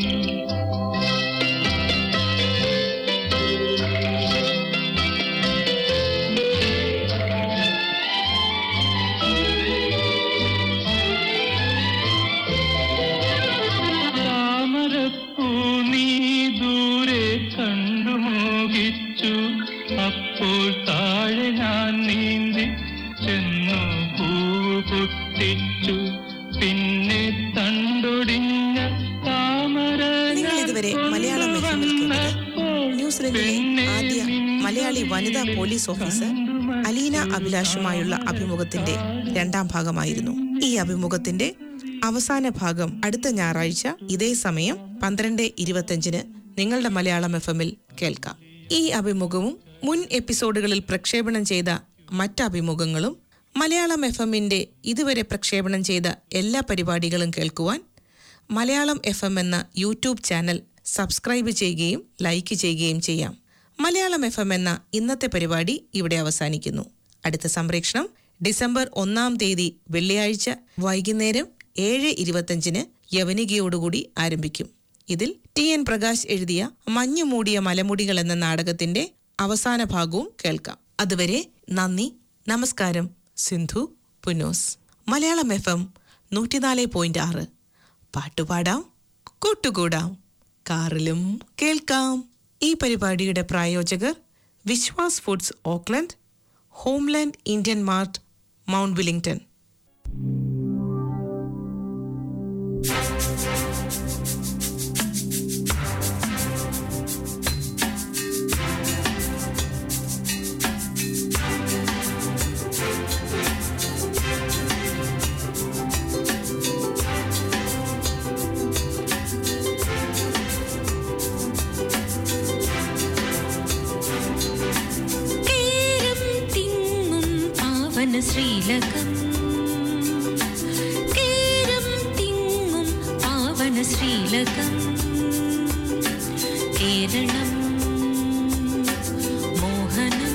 S10: താമരപ്പൂ നീ ദൂരെ കണ്ടു മോഹിച്ചു അപ്പോൾ താഴെ ഞാൻ നീന്തി ചെന്നു പൂവ് പൊട്ടിച്ചു പിന്നെ തണ്ടൊടിഞ്ഞ താമര
S1: നിങ്ങൾ ഇതുവരെ മലയാളം എഫ് ന്യൂസിലൻഡിലെ ആദ്യ മലയാളി വനിതാ പോലീസ് ഓഫീസർ അലീന അഭിലാഷുമായുള്ള അഭിമുഖത്തിന്റെ രണ്ടാം ഭാഗമായിരുന്നു ഈ അഭിമുഖത്തിന്റെ അവസാന ഭാഗം അടുത്ത ഞായറാഴ്ച ഇതേ സമയം പന്ത്രണ്ട് ഇരുപത്തഞ്ചിന് നിങ്ങളുടെ മലയാളം എഫ് എമ്മിൽ കേൾക്കാം ഈ അഭിമുഖവും മുൻ എപ്പിസോഡുകളിൽ പ്രക്ഷേപണം ചെയ്ത മറ്റ് അഭിമുഖങ്ങളും മലയാളം എഫ് എമ്മിന്റെ ഇതുവരെ പ്രക്ഷേപണം ചെയ്ത എല്ലാ പരിപാടികളും കേൾക്കുവാൻ മലയാളം എഫ് എം എന്ന യൂട്യൂബ് ചാനൽ സബ്സ്ക്രൈബ് ചെയ്യുകയും ലൈക്ക് ചെയ്യുകയും ചെയ്യാം മലയാളം എഫ് എം എന്ന ഇന്നത്തെ പരിപാടി ഇവിടെ അവസാനിക്കുന്നു അടുത്ത സംപ്രേഷണം ഡിസംബർ ഒന്നാം തീയതി വെള്ളിയാഴ്ച വൈകുന്നേരം ഏഴ് ഇരുപത്തഞ്ചിന് യവനികയോടുകൂടി ആരംഭിക്കും ഇതിൽ ടി എൻ പ്രകാശ് എഴുതിയ മഞ്ഞു മൂടിയ മലമുടികൾ എന്ന നാടകത്തിന്റെ അവസാന ഭാഗവും കേൾക്കാം അതുവരെ നന്ദി നമസ്കാരം സിന്ധു പുനോസ് മലയാളം എഫ് എം നൂറ്റിനാല് പോയിന്റ് ആറ് പാട്ടുപാടാം കൂട്ടുകൂടാം കാറിലും കേൾക്കാം ഈ പരിപാടിയുടെ പ്രായോജകർ Vishwas foods Auckland Homeland Indian mart Mount Wellington
S6: കേരം തിങ്ങും പാവന ശ്രീലകം കേരം തിങ്ങും പാവന ശ്രീലകം കേരളം മോഹനം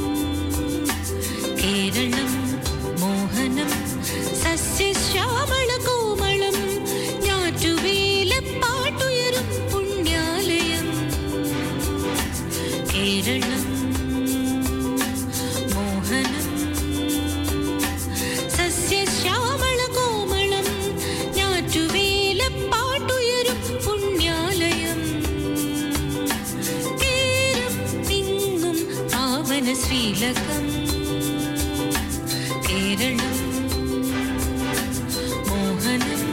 S6: കേരളം മോഹനം സസ്യശ്യാമള കോമളം ഞാറ്റുവേലപ്പാട്ടുയരും പുണ്യാലയം കേരളം മോഹനം സസ്യശ്യാമള കോമളം ഞാറ്റുവേലപ്പാട്ടുയരും പുണ്യാലയം കേരം തിങ്ങും പാവന ശ്രീലകം കേരളം മോഹനം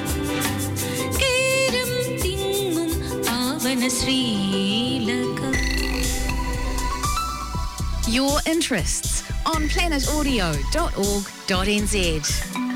S6: കേരം തിങ്ങും പാവന ശ്രീലകം
S11: your interests on planetaudio.org.nz.